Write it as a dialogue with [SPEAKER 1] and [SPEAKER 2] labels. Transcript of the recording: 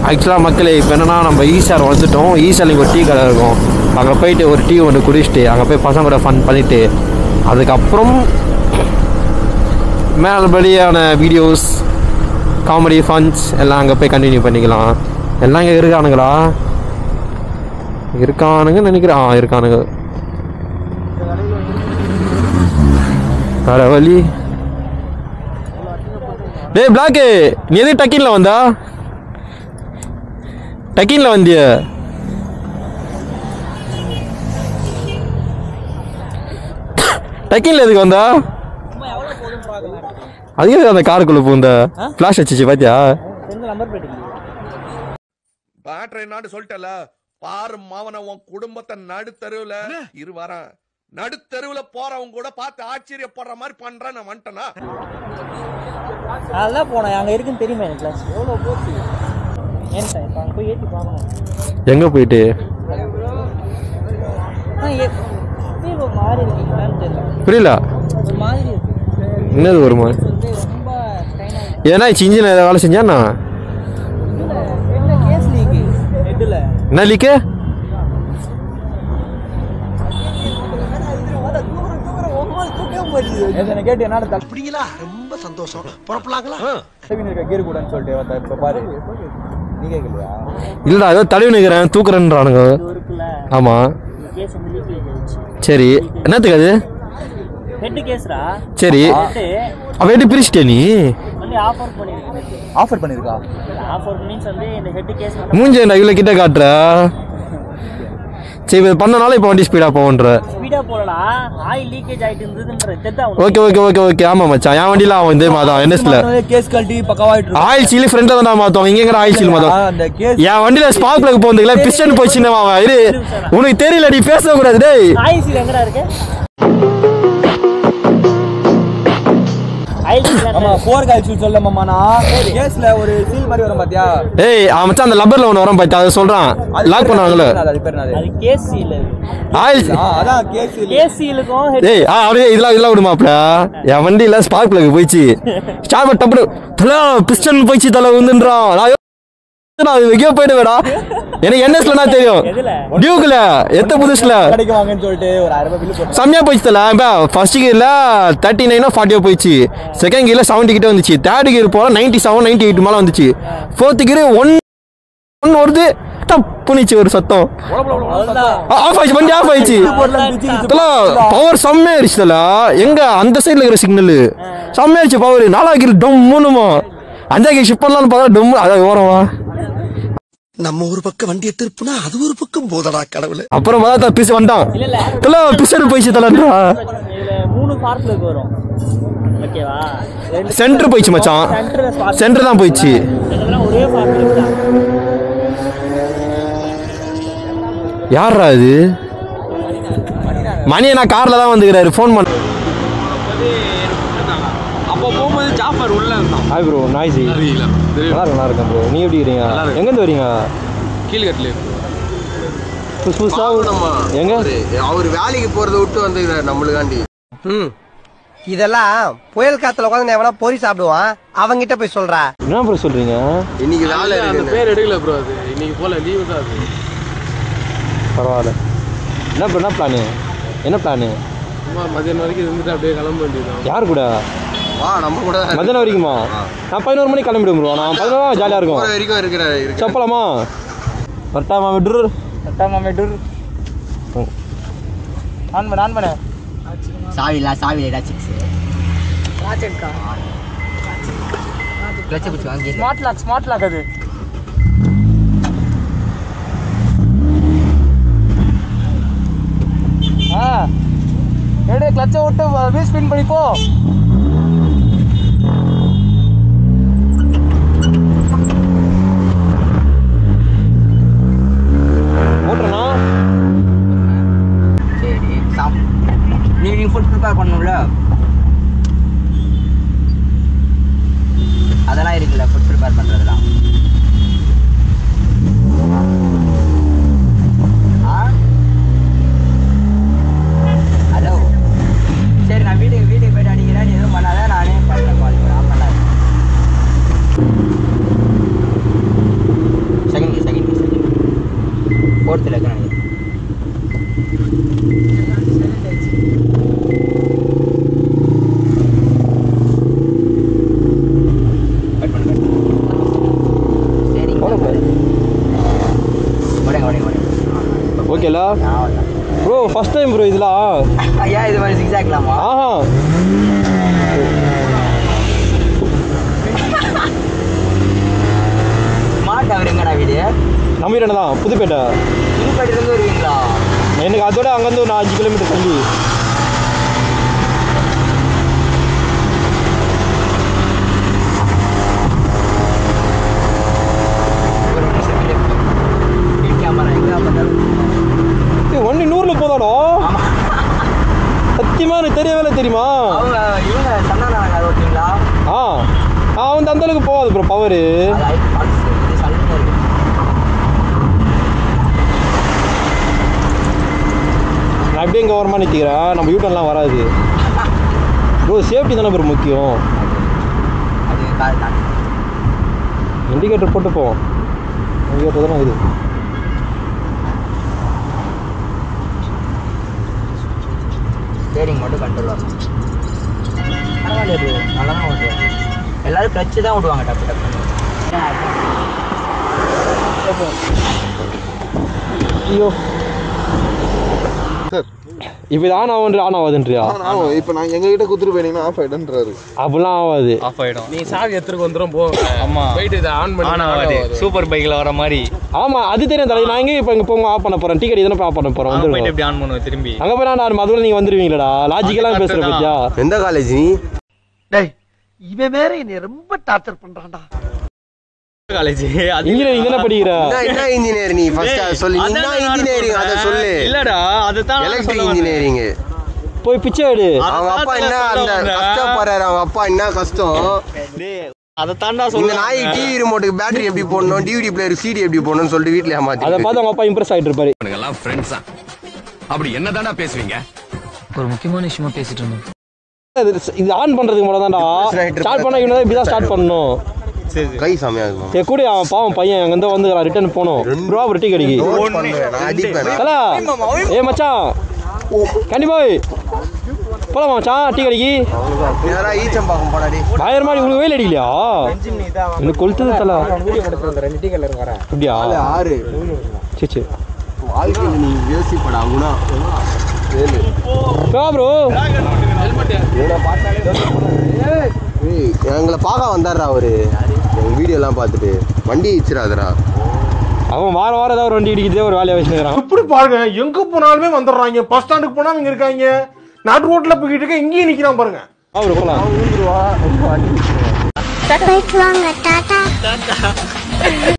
[SPEAKER 1] ஆக்சுவலாக மக்களே இப்போ என்னன்னா நம்ம ஈசார் வந்துட்டோம் ஈசார் இங்கே ஒரு டீ கடை இருக்கும் அங்கே போயிட்டு ஒரு டீ ஒன்று குடிச்சிட்டு அங்கே போய் பசங்க கூட ஃபன் பண்ணிவிட்டு அதுக்கப்புறம் மேல்படியான வீடியோஸ் காமெடி ஃபன்ஸ் எல்லாம் அங்கே போய் கண்டினியூ பண்ணிக்கலாம் எல்லாம் இங்கே இருக்கானுங்களா இருக்கானுங்க நினைக்கிறேன் ஆ இருக்கானுங்க வேற வழி டேய் பிளாக்கு நீ எது டக்கின்ல வந்தா டக்கின்ல வந்திய டக்கின்ல எதுக்கு வந்தா அது எதுக்கு அந்த காருக்குள்ள பூந்த ஃபிளாஷ் வச்சுச்சு பாத்தியா
[SPEAKER 2] பேட்டரி என்னான்னு சொல்லிட்டல பாரு மாவன உன் குடும்பத்தை நடுத்தருவுல இரு வரேன் நடுத்தருவுல போறவங்க கூட பார்த்து ஆச்சரியப்படுற மாதிரி பண்றேன் நான் வந்துட்டேனா
[SPEAKER 3] அதெல்லாம் போனேன் அங்கே இருக்குன்னு தெரியுமா எனக்கு கிளாஸ் எவ்வளோ போச்சு ஏன் சார் இப்போ அங்கே போய் ஏற்றி பார்க்கணும்
[SPEAKER 1] எங்க போயிட்டு
[SPEAKER 3] ஆ ஏ அப்படியே ஒரு மாதிரி இருக்கீங்களான்னு தெரியல
[SPEAKER 1] புரியல
[SPEAKER 3] ஒரு மாதிரி இருக்கு
[SPEAKER 1] என்னது வருமா
[SPEAKER 3] வந்து ரொம்ப ஸ்ட்ரைன் ஆகி
[SPEAKER 1] ஏன்னா இன்ஜின் ஏதாவது வேலை செஞ்சானா
[SPEAKER 3] ஹெட்டில் கேஸ் லீக்கு ஹெட்டில்
[SPEAKER 1] என்ன லீக்கு
[SPEAKER 4] என்ன கேட்டு என்னடா
[SPEAKER 2] அப்படிங்களா ரொம்ப சந்தோஷம் புறப்படலாங்களா
[SPEAKER 4] தலைவின் இருக்க கீர் கூடன்னு சொல்லிட்டு வந்தா இப்ப பாரு நீ கேட்கலையா
[SPEAKER 1] இல்லடா ஏதோ தடவி நிற்கிறேன் தூக்குறேன்றானுங்க
[SPEAKER 3] இருக்குல்ல
[SPEAKER 1] ஆமா
[SPEAKER 3] கேஸ் வந்து லீக்கேஜ் ஆயிடுச்சு
[SPEAKER 1] சரி என்னத்துக்கு அது
[SPEAKER 3] ஹெட் கேஸ்ரா
[SPEAKER 1] சரி
[SPEAKER 3] ஹெட்டு
[SPEAKER 1] அவ எப்படி பிரிச்சிட்டே நீ
[SPEAKER 3] வந்து ஆஃபர் பண்ணிருக்கு
[SPEAKER 4] ஆஃபர் பண்ணிருக்கா
[SPEAKER 3] ஆஃபர் மீன்ஸ் வந்து இந்த ஹெட் கேஸ்
[SPEAKER 1] மூஞ்சி என்ன இவ்வளோ கிட்ட காட்டுற சரி இப்போ பண்ணனால இப்போ வண்டி ஸ்பீடாக போகன்ற
[SPEAKER 3] ஸ்பீடாக போகலடா ஆயில் லீக்கேஜ் ஆகிட்டு இருந்ததுன்ற தெத்தா உனக்கு
[SPEAKER 1] ஓகே ஓகே ஓகே ஓகே ஆமாம் மச்சான் என் வண்டியில் அவன் இதே மாதிரி என்எஸ்ல
[SPEAKER 4] கேஸ் கழட்டி பக்கவாயிட்டு இருக்கு.
[SPEAKER 1] ஆயில் சீல் ஃப்ரெண்டில் தான் மாற்றுவாங்க இங்கே ஆயில் சீல்
[SPEAKER 4] ஆ,
[SPEAKER 1] மாற்றுவோம்
[SPEAKER 4] அந்த கேஸ்
[SPEAKER 1] என் வண்டியில் ஸ்பார்க் பிளக் போகிறதுக்குல பிஸ்டன் போச்சுன்னு அவன் இரு உனக்கு தெரியல நீ பேசக்கூடாது டேய்
[SPEAKER 3] ஆயில் சீல் எங்கடா இருக்கு ஆயில் சீல்
[SPEAKER 4] ஆமா போர் காய்ச்சல் சொல்ல மாமானா கேஸ்ல ஒரு சீல் மாதிரி வரும் பாத்தியா
[SPEAKER 1] ஏய் அவன் மச்சான் அந்த லப்பரில் ஒன்று வரும் பார்த்து அதை சொல்கிறான் லாக் பண்ணுவாங்கல்ல
[SPEAKER 4] அது பேர் என்னது
[SPEAKER 3] அது கேஸ் சீல்
[SPEAKER 1] ஆயில்
[SPEAKER 4] ஆ, அதான் கேஸ் சீல்
[SPEAKER 3] கேஸ் சீலுக்கும் ஹெட்
[SPEAKER 1] ஏய் ஆ அப்படியே இதெல்லாம் இதெல்லாம் விடுமாப்ல என் வண்டியில் ஸ்பார்க் பிளக் போயிடுச்சு ஸ்டார்ட் பண்ண டப்பு தலை பிஸ்டன் போயிடுச்சு தலை வந்துன்றான் நான் யோ- நான் எங்கேயோ போயிடுவேடா எனக்கு என்எஸ்ல தெரியும்
[SPEAKER 3] எதுல
[SPEAKER 1] டியூக்ல எத்த புதுசுல
[SPEAKER 4] கடைக்கு வாங்கன்னு சொல்லிட்டு ஒரு ஆயிரம் ரூபாய் பில்லு போட்டு
[SPEAKER 1] செம்மையா போயிடுச்சு தல இப்போ ஃபர்ஸ்ட் கியர்ல தேர்ட்டி நைனோ ஃபார்ட்டியோ போயிடுச்சு செகண்ட் கியர்ல செவன்ட்டி கிட்ட வந்துச்சு தேர்ட் கியர் போல நைன்டி செவன் நைன்டி எயிட் மேலே வந்துச்சு ஃபோர்த் கியர் ஒன் ஒன் வருது தப்புனிச்சு ஒரு சத்தம்
[SPEAKER 3] அவ்வளோதான்
[SPEAKER 1] ஆஃப் ஆயிடுச்சு வண்டி ஆஃப் ஆயிடுச்சு பவர் செம்மையாயிருச்சு தல எங்க அந்த சைடுல இருக்கிற சிக்னல் செம்மையாயிருச்சு பவர் நாலா கியர் டம்முனுமா அஞ்சா கியர் ஷிப் பண்ணலாம்னு பார்த்தா டம்மு அதான் ஓரமா
[SPEAKER 2] நம்ம ஒரு பக்கம் வண்டியை திருப்புனா அது ஒரு பக்கம் போதடா கடவுளே
[SPEAKER 1] அப்புறம் பார்த்தா பிசு வந்துட்டான்
[SPEAKER 3] இல்ல இல்ல
[SPEAKER 1] தல பிசர் போயிடுச்சு தலன்றா
[SPEAKER 3] இதுல மூணு பார்ட்லுக்கு வரும் ஓகேவா
[SPEAKER 1] சென்டர் போயிடுச்சு மச்சான்
[SPEAKER 3] சென்டர்
[SPEAKER 1] சென்டர் தான் போயிடுச்சு
[SPEAKER 3] இதெல்லாம் ஒரே பார்ட்லுக்கு தான்
[SPEAKER 1] யாரா இது மணி நான் கார்ல தான் வந்துக்கிறாரு ஃபோன் பண்ண
[SPEAKER 5] அப்போ போகும்போது ஜாஃபர் உள்ள இருந்தான்
[SPEAKER 1] ஹாய் ப்ரோ நாய்ஸி
[SPEAKER 5] தெரியல
[SPEAKER 1] நல்லா இருக்கு, நல்லா இருக்கேன் ப்ரோ நீ எப்படி இருக்கீங்க
[SPEAKER 5] இருக்கு.
[SPEAKER 1] எங்கேருந்து வரீங்க
[SPEAKER 5] கீழ்கட்டிலே
[SPEAKER 1] புதுசு புதுசா எங்க
[SPEAKER 2] அவர் வேலைக்கு போறத விட்டு வந்துக்கிறார் நம்மளுக்காண்டி
[SPEAKER 6] ம் இதெல்லாம் புயல் காத்துல உட்காந்து எவனா பொறி சாப்பிடுவான் அவங்கிட்ட போய் சொல்றா
[SPEAKER 1] என்ன ப்ரோ சொல்றீங்க
[SPEAKER 2] இன்னைக்கு வேலை
[SPEAKER 5] அந்த
[SPEAKER 2] இருக்கு
[SPEAKER 5] பேர் எடுக்கல ப்ரோ அது இன்னைக்கு போல லீவு தான் அது
[SPEAKER 1] பரவாயில்ல என்ன ப்ரோ என்ன பிளானு என்ன பிளானு
[SPEAKER 5] சும்மா மதியானம் வரைக்கும் இருந்துட்டு அப்படியே கிளம்ப வேண்டியதுதான்
[SPEAKER 1] யார் கூட
[SPEAKER 2] வா நம்ம கூட தான்
[SPEAKER 1] மதியானம் வரைக்குமா நான் பதினோரு மணிக்கு கிளம்பிடுவோம் ப்ரோ நான் பதினோரு ஜாலியாக
[SPEAKER 2] போற
[SPEAKER 1] இருக்கும்
[SPEAKER 2] வரைக்கும் இருக்கிறாரு இருக்கு
[SPEAKER 1] சப்பலாமா வரட்டாமா விட்ரு
[SPEAKER 4] கட்டாம மெட்டூர் ஆன் பண்ண ஆன் பண்ண
[SPEAKER 6] சாவில சாவில ஏதாச்சும் கிளச்ச பிடிச்சி வாங்கி
[SPEAKER 4] ஸ்மார்ட் லாக் ஸ்மார்ட் லாக் அது ஆ எடு கிளச்சை விட்டு வீல் ஸ்பின் பண்ணி போ
[SPEAKER 1] ஓட்டுறனா
[SPEAKER 6] சரி சாப் நீ நீ ஃபுட் ப்ரிப்பேர் பண்ணணும்ல அதெல்லாம் இருக்குல்ல ஃபுட் ப்ரிப்பேர் பண்றதெல்லாம் ஆ ஹலோ சரி நான் வீட்டுக்கு வீட்டுக்கு போயிட்டு அடிக்கிறேன் நீ ஏதோ
[SPEAKER 7] ஃபோர்த்தில் இருக்கேன் கட் பண்ணு கட் சரி உடனே உடனே உடனே
[SPEAKER 1] ஓகேலா
[SPEAKER 7] நான்
[SPEAKER 1] ப்ரோ ஃபர்ஸ்ட் டைம் ப்ரோ இதெல்லாம்
[SPEAKER 7] ஐயா இது மாதிரி சிக்ஸ் ஆக்கலாமா
[SPEAKER 1] ஆஹா
[SPEAKER 7] ஸ்மார்ட் அவர் எங்கடா வீடு
[SPEAKER 1] நம்ம வீடு தான் புதுப்பேட்டை
[SPEAKER 7] புதுப்பேட்டிலேருந்து வருவீங்களா
[SPEAKER 1] எனக்கு அதோட அங்கேருந்து ஒரு அஞ்சு கிலோமீட்டர் தள்ளி
[SPEAKER 7] ஒரு நிமிஷம் கேமரா எங்கே பார்த்தாலும்
[SPEAKER 1] ஏய், வண்டி நூறில் போதாடா
[SPEAKER 7] ஆமா
[SPEAKER 1] சத்தியமா எனக்கு தெரியவே இல்லை தெரியுமா
[SPEAKER 7] அவங்க இவங்க சந்தானம் அது ஓகேங்களா
[SPEAKER 1] ஆ ஆ வந்து அந்த அளவுக்கு போகாது ப்ரோ பவரு
[SPEAKER 7] அது ஐ பாக்ஸ் இது சல்லுன்னு இருக்கு
[SPEAKER 1] நான் அப்படியே இங்கே ஓரமாக நிற்கிறேன் நம்ம யூட்டர்லாம் வராது ப்ரோ சேஃப்டி தானே ப்ரோ முக்கியம்
[SPEAKER 7] அது கார் தான்
[SPEAKER 1] இண்டிகேட்டர் போட்டு போவோம் இண்டிகேட்டர் தானே இது
[SPEAKER 7] ஸ்டேரிங் மட்டும் கண்ட்ரோல் வரணும் பரவாயில்ல இது நல்லா தான் ஓட்டுவேன் எல்லாரும் கிளச்சு தான் ஓட்டுவாங்க டப்பு டப்பு
[SPEAKER 1] ஐயோ இப்போ இது ஆன் ஆகுன்ற ஆன் ஆகாதுன்றியா
[SPEAKER 8] இப்போ நான் எங்க கிட்ட குத்துட்டு போயிட்டீங்கன்னா ஆஃப் ஆயிடுன்றாரு
[SPEAKER 1] அப்படிலாம் ஆகாது
[SPEAKER 9] ஆஃப் ஆயிடும்
[SPEAKER 5] நீ சாவி எடுத்துட்டு வந்துடும் போ
[SPEAKER 9] ஆமா
[SPEAKER 5] போயிட்டு இதை ஆன் பண்ணி
[SPEAKER 9] ஆன் ஆகாது சூப்பர் பைக்ல வர மாதிரி
[SPEAKER 1] ஆமா அது தெரியும் தலை நான் எங்கே இப்போ இங்கே போங்க ஆஃப் பண்ண போகிறேன் டிக்கெட் இதனை ஆஃப் பண்ண போகிறேன்
[SPEAKER 9] அங்க போயிட்டு
[SPEAKER 1] வந்துருவோம்
[SPEAKER 9] இப்படி ஆன் பண்ணுவேன் திரும்பி
[SPEAKER 1] அங்கே போய் நான் அதுக்குள்ள நீங்கள் வந்துருவீங்களடா லாஜிக்கலாக பேசுகிற
[SPEAKER 9] correct
[SPEAKER 1] பத்தியா
[SPEAKER 6] எந்த காலேஜ் நீ டேய் இவன் வேற என்னை ரொம்ப டார்ச்சர் பண்றான்டா
[SPEAKER 9] காலேஜ்
[SPEAKER 1] இன்ஜினியரிங் தானே படிக்கிற
[SPEAKER 6] என்ன இன்ஜினியர் நீ ஃபர்ஸ்ட் சொல்லு என்ன இன்ஜினியரிங் அதை சொல்லு
[SPEAKER 9] இல்லடா அதுதான் நான்
[SPEAKER 6] எலக்ட்ரிக்
[SPEAKER 9] சொல்ல வந்தேன்.
[SPEAKER 6] இன்ஜினியரிங்
[SPEAKER 1] போய் பிச்சை எடு
[SPEAKER 6] அவங்க அப்பா என்ன அந்த கஷ்டப்படுறாரு அவங்க அப்பா என்ன கஷ்டம்
[SPEAKER 9] அதை தாண்டா
[SPEAKER 6] இந்த
[SPEAKER 9] சொல்ல
[SPEAKER 6] நாய் டிவி ரிமோட்டுக்கு பேட்டரி எப்படி போடணும் டிவிடி பிளேயர் சிடி எப்படி போடணும்னு சொல்லிட்டு வீட்ல
[SPEAKER 1] அதை
[SPEAKER 6] ஏமாத்தி
[SPEAKER 1] பார்த்து அவங்க அப்பா இம்ப்ரெஸ் ஆகிட்டு இருப்பாரு
[SPEAKER 2] எல்லாம் ஃப்ரெண்ட்ஸா அப்படி என்னதான்டா பேசுவீங்க
[SPEAKER 3] ஒரு முக்கியமான விஷயமா பேசிட்டு இருந்தோம்
[SPEAKER 1] இது- இது ஆன் பண்றதுக்கு மட்டும் தான்டா ஸ்டார்ட் பண்ண இவனை இப்படி தான் ஸ்டார்ட் பண்ணணும்
[SPEAKER 6] கை செமையா இருக்கும்
[SPEAKER 1] சரி கூட அவன் பாவம் பையன் அங்கேருந்து வந்து ரிட்டர்ன் போனோம் ரெண்டு ரூபா ஒரு டீ கடைக்கு
[SPEAKER 6] Note பண்ணுவேன், நான் அடிப்பேன்
[SPEAKER 1] தலா ஏ மச்சான் கண்டிப்பா போலாமா மச்சான் டீ கடைக்கு
[SPEAKER 6] நேரா ஈச்சம்பாக்கம் போடாடி
[SPEAKER 1] பயங்கரமா உங்களுக்கு வெயில் அடிக்கலையா எனக்கு கொளுத்துது தலா
[SPEAKER 4] வீடியோ எடுத்து வந்து ரெண்டு டீக்கல்ல இருக்கு வரேன்
[SPEAKER 1] அப்படியா
[SPEAKER 6] ஆறு
[SPEAKER 1] சரி சரி
[SPEAKER 6] வாழ்க்கையில் நீ யோசிப்படா குணா ஏழு
[SPEAKER 1] ப்ரோ
[SPEAKER 6] ஏய், எங்களை பார்க்க வந்தாருடா அவரு எங்க வீடியோ எல்லாம் பார்த்துட்டு வண்டி இச்சிடாதடா
[SPEAKER 1] அவன் வார வாரம் ஏதாவது ஒரு வண்டி இடிக்கிறதே ஒரு வேலையை வச்சுக்கிறான்
[SPEAKER 10] இப்படி பாருங்க எங்க போனாலுமே வந்துடுறாங்க பஸ் ஸ்டாண்டுக்கு போனா இங்க இருக்காங்க நாட்டு ரோட்ல போய்கிட்டு இருக்க இங்கேயும் நிக்கிறான் பாருங்க
[SPEAKER 1] அவர் போலாம்
[SPEAKER 11] போயிட்டு வாங்க டாடா